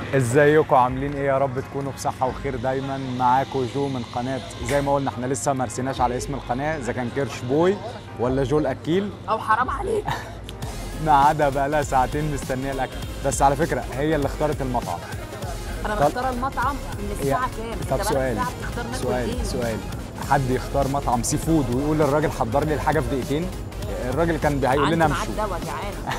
ازيكم عاملين ايه يا رب تكونوا بصحه وخير دايما معاكم جو من قناه زي ما قلنا احنا لسه ما رسيناش على اسم القناه اذا كان كيرش بوي ولا جو الاكيل او حرام عليك ما عدا بقى لها ساعتين مستنيه الاكل بس على فكره هي اللي اختارت المطعم انا طب- بختار المطعم من هي- الساعه كام طب أنت بقالك سؤال ساعة بتختار ناكل سؤال إيه؟ سؤال حد يختار مطعم سي فود ويقول للراجل حضر لي الحاجه في دقيقتين الراجل كان بي- هيقول لنا عندي ميعاد امشوا دواء جعان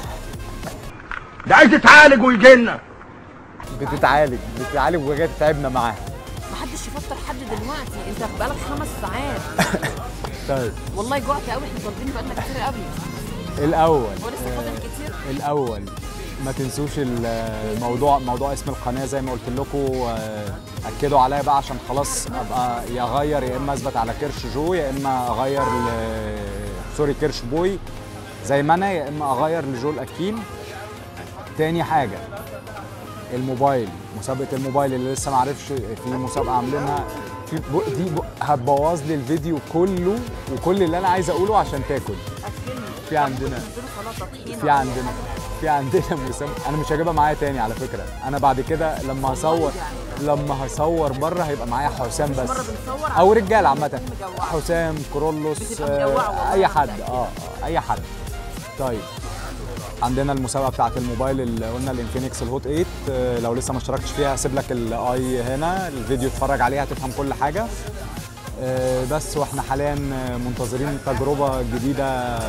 ده عايز يتعالج ويجي لنا بتتعالج بتتعالج وجايه تتعبنا معاها محدش يفطر حد دلوقتي انت بقالك خمس ساعات طيب والله جوعت قوي احنا طالبين بقالنا كتير قوي الاول هو لسه فاضل كتير الاول ما تنسوش الموضوع موضوع اسم القناه زي ما قلت لكم آه، اكدوا عليا بقى عشان خلاص ابقى يا اغير يا اما اثبت على كرش جو يا اما اغير ل سوري كرش بوي زي ما انا يا اما اغير لجو الاكيل تاني حاجه الموبايل مسابقه الموبايل اللي لسه ما عرفش في مسابقه عاملينها في بق دي بق هتبوظ لي الفيديو كله وكل اللي انا عايز اقوله عشان تاكل اكلني في عندنا اديله سلطه طحينه في عندنا في عندنا مسابقه انا مش هجيبها معايا تاني على فكره انا بعد كده لما هصور لما هصور بره هيبقى معايا حسام بس مره بنصور او رجال عامه مجوعة. حسام كرولوس بتبقى مجوعة آه، والله اي العظيم. حد اه آه، اي حد طيب عندنا المسابقه بتاعه الموبايل اللي قلنا الانفينكس الهوت 8 آه، لو لسه ما اشتركتش فيها هسيب لك الاي هنا الفيديو اتفرج عليه هتفهم كل حاجه آه، بس واحنا حاليا آه، منتظرين تجربه جديده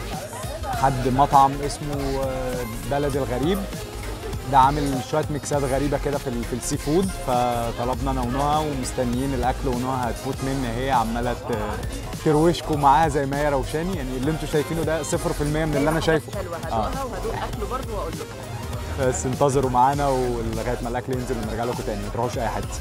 حد مطعم اسمه آه، بلد الغريب ده عامل شويه ميكسات غريبه كده في ال- في السي فود فطلبنا انا ونهى ومستنيين الاكل ونهى هتفوت مني هي عماله ت- تروشكم معاها زي ما هي روشاني يعني اللي انتوا شايفينه ده 0% من اللي انا شايفه حلوه اه هدوقها وهدوق اكله برضه واقول لكم بس انتظروا معانا ولغايه ما الاكل ينزل ونرجع لكم تاني ما تروحوش اي حته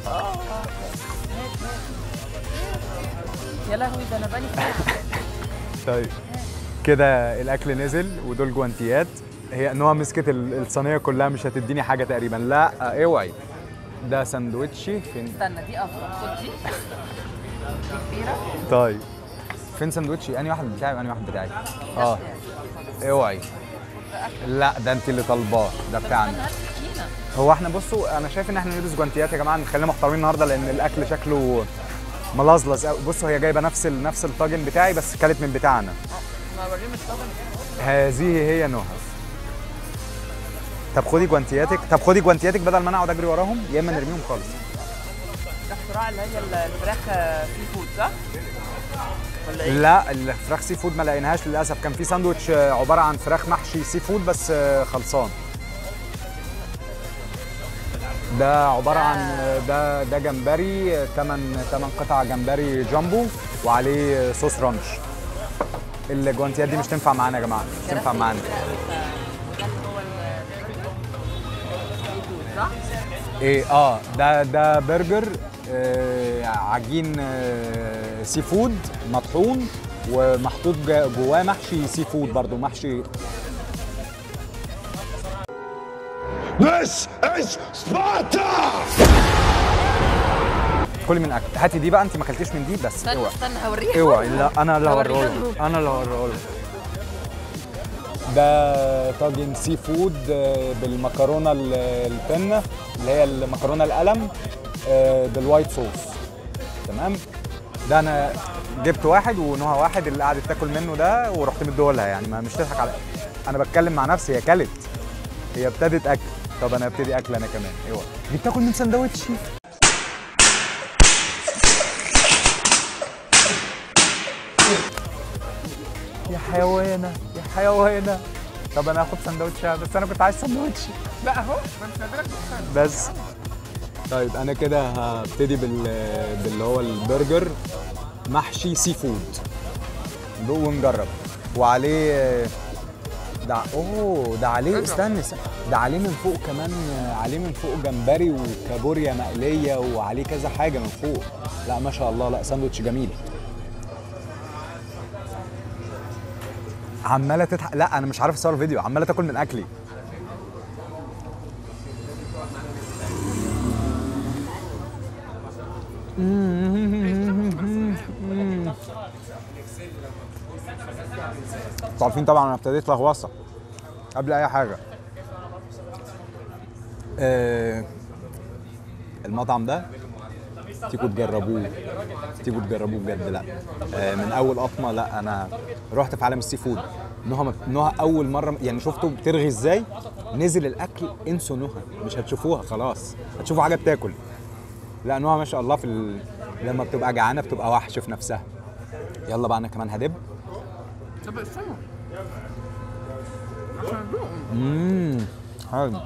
يا لهوي ده انا بالي ساعه طيب كده الاكل نزل ودول جوانتيات هي نوع مسكت ال- الصينيه كلها مش هتديني حاجه تقريبا لا آه، اوعي ده ساندوتشي فين استنى دي افضل خد دي دي كبيره طيب فين ساندوتشي انهي واحد بتاعي وانهي واحد بتاعي اه اوعي لا ده انت اللي طالباه ده بتاعنا استنى هات سكينه هو احنا بصوا انا شايف ان احنا نلبس جوانتيات يا جماعه خلينا محترمين النهارده لان الاكل شكله ملظلظ قوي بصوا هي جايبه نفس ال- نفس الطاجن بتاعي بس كلت من بتاعنا ما اوريهم الطاجن هذه هي نهى طب خدي جوانتياتك طب خدي جوانتياتك بدل ما انا اقعد اجري وراهم يا اما نرميهم خالص ده اختراع اللي هي الفراخ سي فود صح؟ ولا ايه؟ لا الفراخ سي فود ما لقيناهاش للاسف كان في ساندوتش آه، عباره عن فراخ محشي سي فود بس آه، خلصان ده عباره عن آه، ده ده جمبري 8 8 قطع جمبري جامبو وعليه آه، صوص رانش الجوانتيات دي مش تنفع معانا يا جماعه مش تنفع معانا ده اللي هو السي فود صح؟ ايه اه ده ده برجر آه عجين آه سي فود مطحون ومحطوط جا- جواه محشي سي فود برضو محشي This is Sparta! كل من اكل هاتي دي بقى انت ما اكلتيش من دي بس استنى اوعي استنى هوريها اوعي لا انا اللي هوريها هوريه له. لك. انا اللي هوريه لك. ده طاجن سي فود آه، بالمكرونه ال- البنه اللي هي المكرونه القلم آه، بالوايت صوص تمام ده انا جبت واحد ونهى واحد اللي قعدت تاكل منه ده ورحت مديهولها يعني ما مش تضحك على انا بتكلم مع نفسي هي كلت هي ابتدت اكل طب انا ابتدي اكل انا كمان ايوه دي بتاكل من سندوتشي يا حيوانه يا حيوانه طب انا هاخد سندوتشها بس انا كنت عايز سندوتشي لا اهو ما انت نادرك بس طيب انا كده هبتدي بال باللي هو البرجر محشي سي فود ندوق ونجرب وعليه ده اوه ده عليه استنى استنى. ده عليه من فوق كمان عليه من فوق جمبري وكابوريا مقليه وعليه كذا حاجه من فوق لا ما شاء الله لا ساندوتش جميل عماله تضحك لا انا مش عارف اصور فيديو عماله تاكل من اكلي انتوا عارفين طبعا انا ابتديت لغوصه قبل اي حاجه آه المطعم ده تيجوا تجربوه تيجوا تجربوه بجد لا آه من اول قطمه لا انا رحت في عالم السي فود نهى مك- نهى اول مره يعني شفتوا بترغي ازاي نزل الاكل انسوا نهى مش هتشوفوها خلاص هتشوفوا حاجه بتاكل لا نهى ما شاء الله في ال... لما بتبقى جعانه بتبقى وحش في نفسها يلا بقى انا كمان هدب طب استنى عشان ادوق امم حلو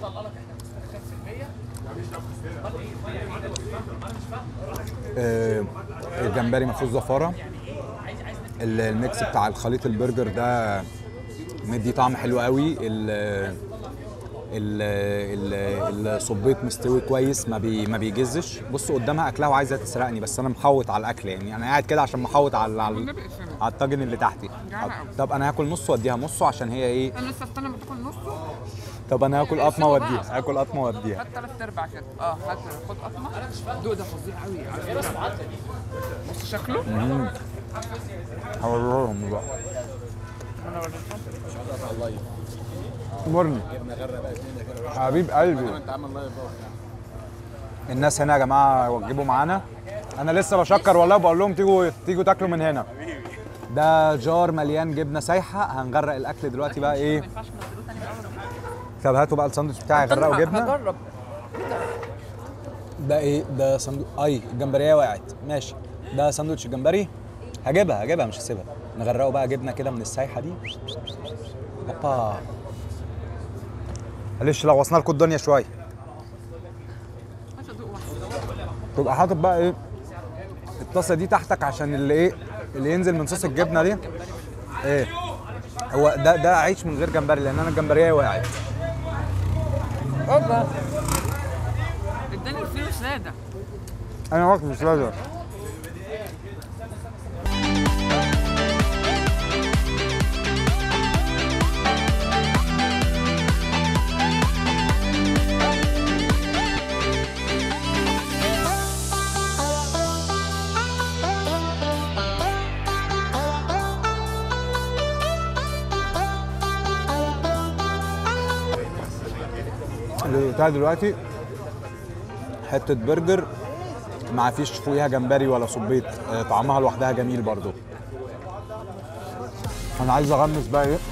آه، الجمبري مفروض زفاره ال- الميكس بتاع الخليط البرجر ده مدي طعم حلو قوي ال ال ال الصبيط مستوي كويس ما بي ما بيجزش بصوا قدامها اكلها وعايزه تسرقني بس انا محوط على الاكل يعني انا قاعد كده عشان محوط على على, والنبي اسمه على الطاجن اللي تحتي جعانة أوي. طب انا هاكل نصه واديها نصه عشان هي ايه انا لسه استنى ما تاكل نصه طب انا هاكل قطمه سيبه بقى. واديها هاكل قطمه واديها هات ثلاث ارباع كده اه هات خد قطمه دوق ده فظيع قوي على فكره بص شكله هوريهم بقى انا وريتهم مرني حبيب قلبي الناس هنا يا جماعه وجبوا معانا انا لسه بشكر والله بقول لهم تيجوا تيجوا تاكلوا من هنا ده جار مليان جبنه سايحه هنغرق الاكل دلوقتي بقى ايه ما ينفعش تنزلوه تاني من اول طب هاتوا بقى الساندوتش بتاعي غرقوا جبنه هجرب ده ايه ده صندوق اي الجمبريه وقعت ماشي ده ساندوتش الجمبري هجيبها هجيبها مش هسيبها نغرقه بقى جبنه كده من السايحه دي هوبا معلش لغوصنا لكم الدنيا شويه عايز ادوق واحد تبقى حاطط بقى ايه الطاسه دي تحتك عشان اللي ايه اللي ينزل من صوص الجبنه دي ايه هو ده ده عيش من غير جمبري لان انا الجمبريه وقعت اوبا اداني الفيلو ساده انا واكل مش لازم اللي بتاع دلوقتي حته برجر ما فيش فوقيها جمبري ولا صبيط آه، طعمها لوحدها جميل برضو انا عايز اغمس بقى ايه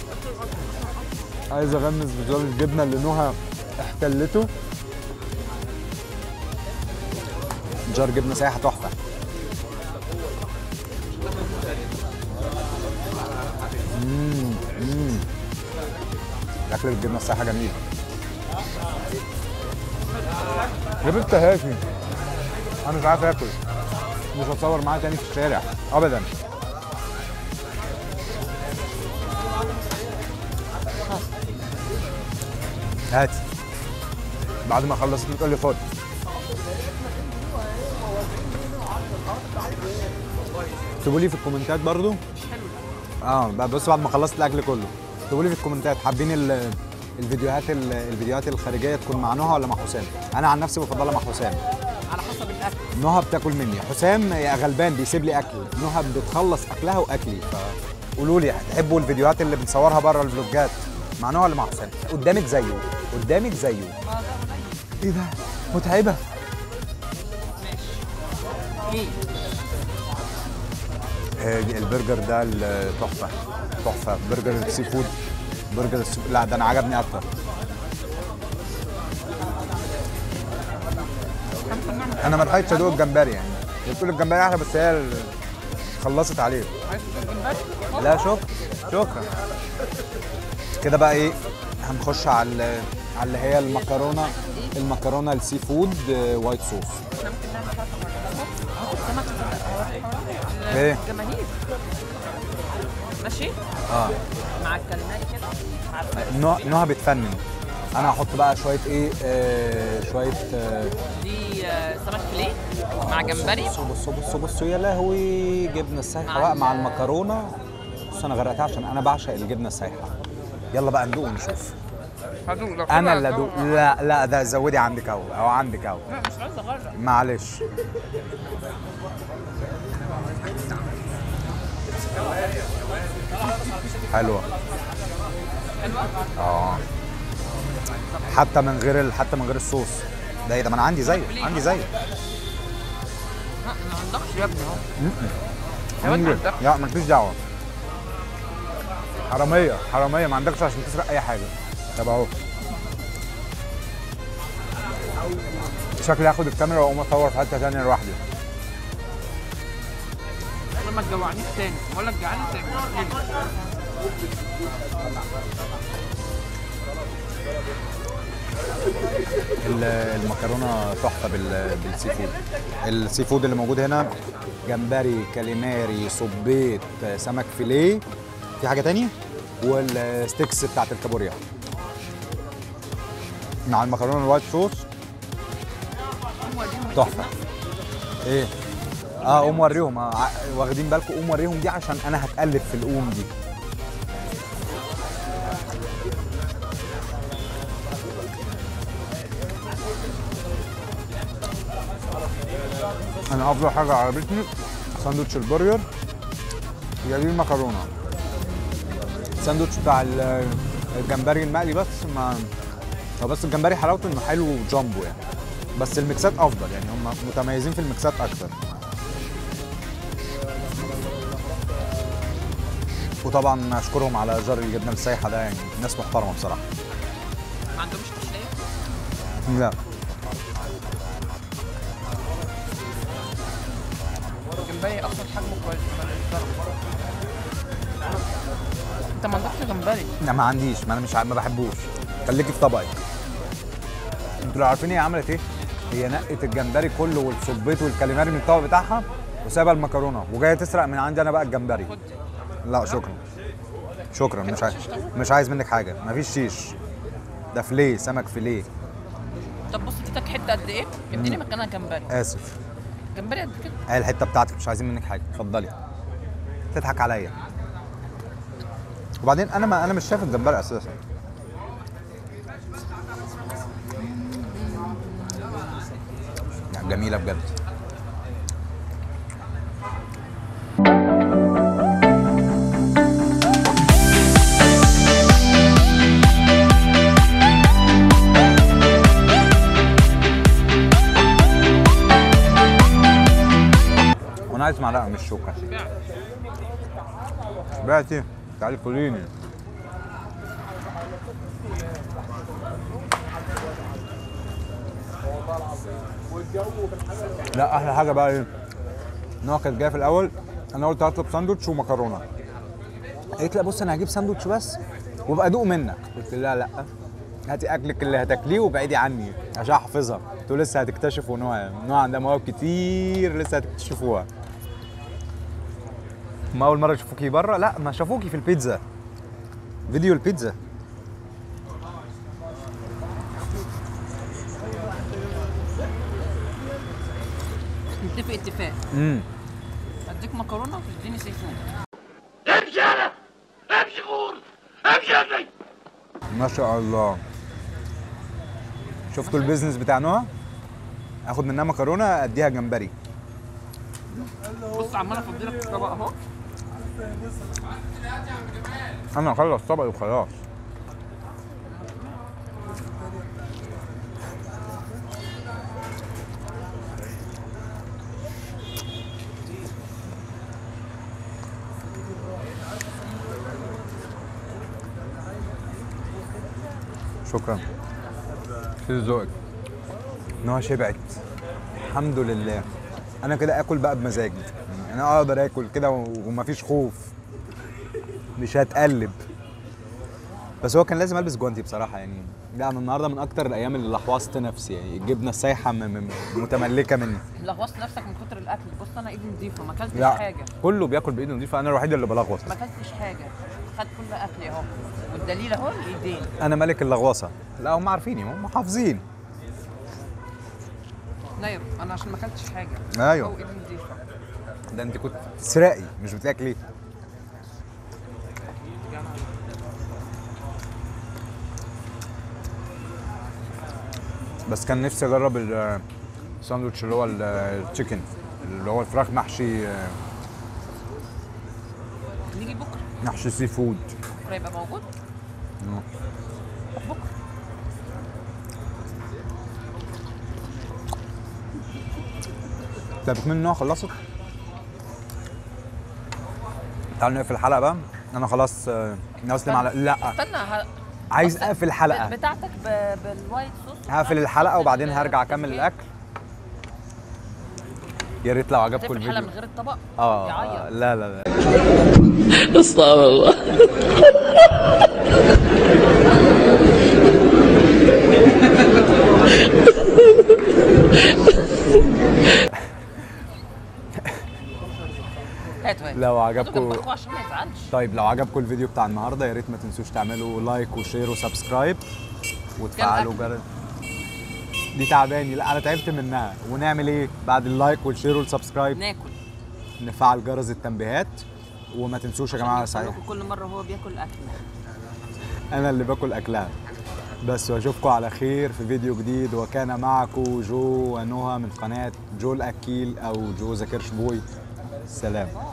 عايز اغمس بجار الجبنه اللي نهى احتلته جار جبنه سايحه تحفه مم، مم. الاكل بالجبنه السايحه جميل يا بنت هاشم انا مش عارف اكل مش هتصور معاه تاني في الشارع ابدا هاتي بعد ما خلصت بتقول لي خد اكتبوا لي في الكومنتات برضو اه بقى بص بعد ما خلصت الاكل كله اكتبوا لي في الكومنتات حابين ال- الفيديوهات ال- الفيديوهات الخارجيه تكون مع نهى ولا مع حسام انا عن نفسي بفضلها مع حسام على حسب الاكل نهى بتاكل مني حسام يا غلبان بيسيب لي اكل نهى بتخلص اكلها واكلي فقولوا لي هتحبوا الفيديوهات اللي بنصورها بره الفلوجات مع نهى ولا مع حسام قدامك زيه قدامك زيه اه ده قليل ايه ده متعبه ليه؟ آه، البرجر ده ال- تحفه تحفه برجر السي فود برجر السي لا ده انا عجبني اكتر انا ما لحقتش ادوق الجمبري يعني هي بتقول الجمبري احلى بس هي ال- خلصت عليه عايز تدوق جمبري؟ لا شكرا شكرا كده بقى ايه هنخش على ال- على اللي هي المكرونه المكرونه السي فود آه، وايت صوص احنا ممكن نعمل حركه مع السمك ايه؟ الجماهير ماشي؟ اه مع الكاليماري كده عارفه نوع نوع بتفنن انا هحط بقى شويه ايه آه شويه آه دي آه، سمك فيليه مع جمبري بصوا بصوا بصوا بصوا يا لهوي جبنه السايحه مع بقى ال- مع المكرونه بص انا غرقتها عشان انا بعشق الجبنه السايحه يلا بقى ندوق ونشوف هدوق لو انا كده اللي هدوق. ادوق لا لا ده زودي عندك اهو او عندك اهو لا مش عايز اغرق معلش حلوة اه حتى من غير ال... حتى من غير الصوص ده ايه ده ما انا عندي زيه عندي زيه لا ما عندكش يا ابني اهو عندي عندك. لا مالكيش دعوه حراميه حراميه ما عندكش عشان تسرق اي حاجه طب اهو شكلي هاخد الكاميرا واقوم اصور في حته ثانيه لوحدي والله ما تجوعنيش تاني ولا تجوعني تاني ال- المكرونه تحفه بال- بالسي فود السي فود اللي موجود هنا جمبري كاليماري صبيط سمك فيليه في حاجه تانية والستيكس بتاعت الكابوريا مع المكرونه الوايت صوص هو دي تحفه ايه اه قوم وريهم آه ع- واخدين بالكم قوم وريهم دي عشان انا هتقلب في القوم دي انا افضل حاجه عجبتني ساندوتش البرجر هي دي المكرونه الساندوتش بتاع ال- الجمبري المقلي بس ما هو بس الجمبري حلاوته انه حلو وجامبو يعني بس الميكسات افضل يعني هم متميزين في الميكسات اكتر وطبعا اشكرهم على جار الجبنه السايحه ده يعني ناس محترمه بصراحه ما عندهمش تحليه لا الجمبري اصلا حجمه كويس ما نقدرش. انت ما عندكش جمبري لا ما عنديش ما انا مش ع- ما بحبوش خليكي في طبقك انتوا لو عارفين هي عملت ايه هي نقت الجمبري كله والصبيط والكاليماري من الطبق بتاعها وسايبه المكرونه وجايه تسرق من عندي انا بقى الجمبري خد لا شكرا شكرا مش عايز مش عايز منك حاجه مفيش شيش ده فيليه سمك فيليه طب بص اديتك حته قد ايه؟ اديني مكانها جمبري اسف جمبري قد كده اهي الحته بتاعتك مش عايزين منك حاجه اتفضلي تضحك عليا وبعدين انا ما انا مش شايف الجمبري اساسا لا، جميله بجد وانا عايز معلقه مش شوكه بعتي تعالي كليني لا احلى حاجه بقى ايه ان هو كانت جايه في الاول انا قلت هطلب ساندوتش ومكرونه قالت لا بص انا هجيب ساندوتش بس وابقى ادوق منك قلت لها لا هاتي اكلك اللي هتاكليه وابعدي عني عشان احفظها انتوا لسه هتكتشفوا نوع نوع عندها مواهب كتير لسه هتكتشفوها ما اول مره يشوفوكي بره لا ما شافوكي في البيتزا فيديو البيتزا نتفق اتفاق امم اديك مكرونه وتديني سي فود امشي انا امشي غور امشي يا زي ما شاء الله شفتوا البيزنس بتاع نوع اخد منها مكرونه اديها جمبري بص عمال افضي لك الطبق اهو انا اخلص طبقي وخلاص شكرا في ذوقك نوع شبعت الحمد لله انا كده اكل بقى بمزاج يعني انا اقدر اكل كده ومفيش خوف مش هتقلب بس هو كان لازم البس جوانتي بصراحه يعني لا انا النهارده من اكتر الايام اللي لحوظت نفسي يعني الجبنه السايحه م- م- متملكه مني لغوصت نفسك من كتر الاكل بص انا ايدي نظيفه ما اكلتش لا حاجه كله بياكل بايد نظيفه انا الوحيد اللي بلغوص ما اكلتش حاجه خدت كل اكلي اهو والدليل اهو الايدين انا ملك اللغوصه لا هم عارفيني هم حافظين نايم انا عشان ما اكلتش حاجه أيوة. هو ايدي نظيفه ده انت كنت تسرقي مش بتاكلي بس كان نفسي اجرب ال- الساندوتش اللي هو ال- التشيكن اللي هو الفراخ محشي نيجي بكره محشي سي فود بكره يبقى موجود انت بتمنى ان هو خلصت تعالوا نقفل الحلقه بقى انا خلاص آه، نسلم على لا استنى ه... عايز بص، اقفل الحلقه بتاعتك ب... بالوايت صوص هقفل الحلقه وبعدين هرجع اكمل الاكل يا ريت لو عجبكم تقفل الحلقه من الفيديو غير الطبق اه يعيط. آه، لا لا لا استغفر الله هاتوا هاتوا لو خدوا عجبكم جنب أخوه عشان ما يزعلش طيب لو عجبكم الفيديو بتاع النهارده يا ريت ما تنسوش تعملوا لايك وشير وسبسكرايب وتفعلوا جرس دي تعباني لا انا تعبت منها ونعمل ايه بعد اللايك والشير والسبسكرايب ناكل نفعل جرس التنبيهات وما تنسوش يا جماعه عشان صحيح يوصل لكم كل مره هو بياكل اكل انا اللي باكل اكلها بس واشوفكم على خير في فيديو جديد وكان معكم جو ونهى من قناه جو الاكيل او جو ذا كيرش بوي سلام